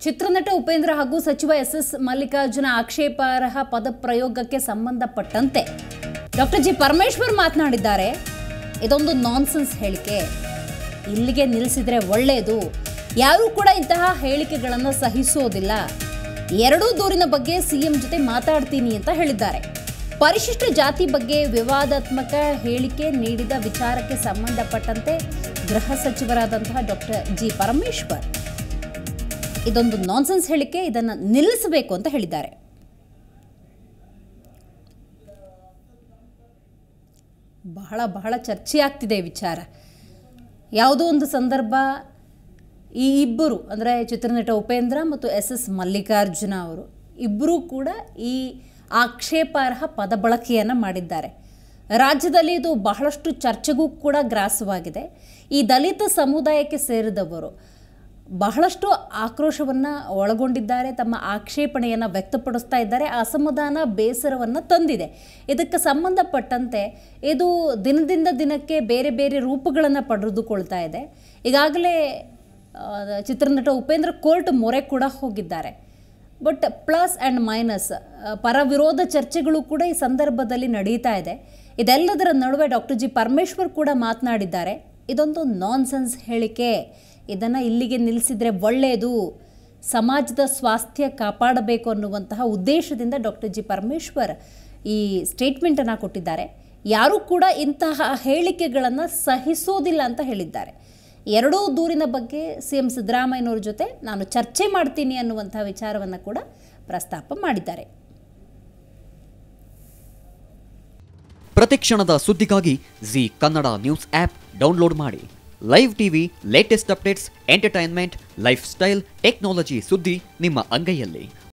ಚಿತ್ರನಟ ಉಪೇಂದ್ರ ಹಾಗೂ ಸಚಿವ ಎಸ್ ಎಸ್ ಮಲ್ಲಿಕಾರ್ಜುನ ಆಕ್ಷೇಪಾರ್ಹ ಪದಪ್ರಯೋಗಕ್ಕೆ ಸಂಬಂಧಪಟ್ಟಂತೆ ಡಾಕ್ಟರ್ ಜಿ ಪರಮೇಶ್ವರ್ ಮಾತನಾಡಿದ್ದಾರೆ ಇದೊಂದು ನಾನ್ಸೆನ್ಸ್ ಹೇಳಿಕೆ ಇಲ್ಲಿಗೆ ನಿಲ್ಲಿಸಿದ್ರೆ ಒಳ್ಳೆಯದು ಯಾರೂ ಕೂಡ ಇಂತಹ ಹೇಳಿಕೆಗಳನ್ನು ಸಹಿಸೋದಿಲ್ಲ ಎರಡೂ ದೂರಿನ ಬಗ್ಗೆ ಸಿಎಂ ಜೊತೆ ಮಾತಾಡ್ತೀನಿ ಅಂತ ಹೇಳಿದ್ದಾರೆ ಪರಿಶಿಷ್ಟ ಜಾತಿ ಬಗ್ಗೆ ವಿವಾದಾತ್ಮಕ ಹೇಳಿಕೆ ನೀಡಿದ ವಿಚಾರಕ್ಕೆ ಸಂಬಂಧಪಟ್ಟಂತೆ ಗೃಹ ಸಚಿವರಾದಂತಹ ಡಾಕ್ಟರ್ ಜಿ ಪರಮೇಶ್ವರ್ ಇದೊಂದು ನಾನ್ಸೆನ್ಸ್ ಹೇಳಿಕೆ ಇದನ್ನು ನಿಲ್ಲಿಸಬೇಕು ಅಂತ ಹೇಳಿದ್ದಾರೆ ಬಹಳ ಬಹಳ ಚರ್ಚೆ ಆಗ್ತಿದೆ ಈ ವಿಚಾರ ಯಾವುದೋ ಒಂದು ಸಂದರ್ಭ ಈ ಇಬ್ಬರು ಅಂದರೆ ಚಿತ್ರನಟ ಉಪೇಂದ್ರ ಮತ್ತು ಎಸ್ ಎಸ್ ಮಲ್ಲಿಕಾರ್ಜುನ ಅವರು ಇಬ್ಬರೂ ಕೂಡ ಈ ಆಕ್ಷೇಪಾರ್ಹ ಪದ ಬಳಕೆಯನ್ನು ಮಾಡಿದ್ದಾರೆ ರಾಜ್ಯದಲ್ಲಿ ಇದು ಬಹಳಷ್ಟು ಚರ್ಚೆಗೂ ಕೂಡ ಗ್ರಾಸವಾಗಿದೆ ಈ ದಲಿತ ಸಮುದಾಯಕ್ಕೆ ಸೇರಿದವರು ಬಹಳಷ್ಟು ಆಕ್ರೋಶವನ್ನು ಒಳಗೊಂಡಿದ್ದಾರೆ ತಮ್ಮ ಆಕ್ಷೇಪಣೆಯನ್ನು ವ್ಯಕ್ತಪಡಿಸ್ತಾ ಇದ್ದಾರೆ ಅಸಮಾಧಾನ ಬೇಸರವನ್ನು ತಂದಿದೆ ಇದಕ್ಕೆ ಸಂಬಂಧಪಟ್ಟಂತೆ ಇದು ದಿನದಿಂದ ದಿನಕ್ಕೆ ಬೇರೆ ಬೇರೆ ರೂಪಗಳನ್ನು ಪಡೆದುಕೊಳ್ತಾ ಇದೆ ಈಗಾಗಲೇ ಆ, ಚಿತ್ರನಟ ಉಪೇಂದ್ರ ಕೋರ್ಟ್ ಮೊರೆ ಕೂಡ ಹೋಗಿದ್ದಾರೆ ಬಟ್ ಪ್ಲಸ್ ಆ್ಯಂಡ್ ಮೈನಸ್ ಪರ ವಿರೋಧ ಚರ್ಚೆಗಳು ಕೂಡ ಈ ಸಂದರ್ಭದಲ್ಲಿ ನಡೀತಾ ಇದೆ ಇದೆಲ್ಲದರ ನಡುವೆ ಡಾಕ್ಟರ್ ಜಿ ಪರಮೇಶ್ವರ್ ಕೂಡ ಮಾತನಾಡಿದ್ದಾರೆ ಇದೊಂದು ನಾನ್ಸೆನ್ಸ್ ಹೇಳಿಕೆ ಇದನ್ನು ಇಲ್ಲಿಗೆ ನಿಲ್ಲಿಸಿದರೆ ಒಳ್ಳೆಯದು ಸಮಾಜದ ಸ್ವಾಸ್ಥ್ಯ ಕಾಪಾಡಬೇಕು ಅನ್ನುವಂತಹ ಉದ್ದೇಶದಿಂದ ಡಾಕ್ಟರ್ ಜಿ ಪರಮೇಶ್ವರ್ ಈ ಸ್ಟೇಟ್ಮೆಂಟನ್ನು ಕೊಟ್ಟಿದ್ದಾರೆ ಯಾರೂ ಕೂಡ ಇಂತಹ ಹೇಳಿಕೆಗಳನ್ನು ಸಹಿಸೋದಿಲ್ಲ ಅಂತ ಹೇಳಿದ್ದಾರೆ ಎರಡೂ ದೂರಿನ ಬಗ್ಗೆ ಸಿ ಎಂ ಸಿದ್ದರಾಮಯ್ಯನವ್ರ ಜೊತೆ ನಾನು ಚರ್ಚೆ ಮಾಡ್ತೀನಿ ಅನ್ನುವಂಥ ವಿಚಾರವನ್ನು ಕೂಡ ಪ್ರಸ್ತಾಪ ಮಾಡಿದ್ದಾರೆ ಪ್ರತಿಕ್ಷಣದ ಸುದ್ದಿಗಾಗಿ Zee Kannada news app download ಮಾಡಿ live TV latest updates entertainment lifestyle technology ಸುದ್ದಿ ನಿಮ್ಮ ಅಂಗೈಯಲ್ಲಿ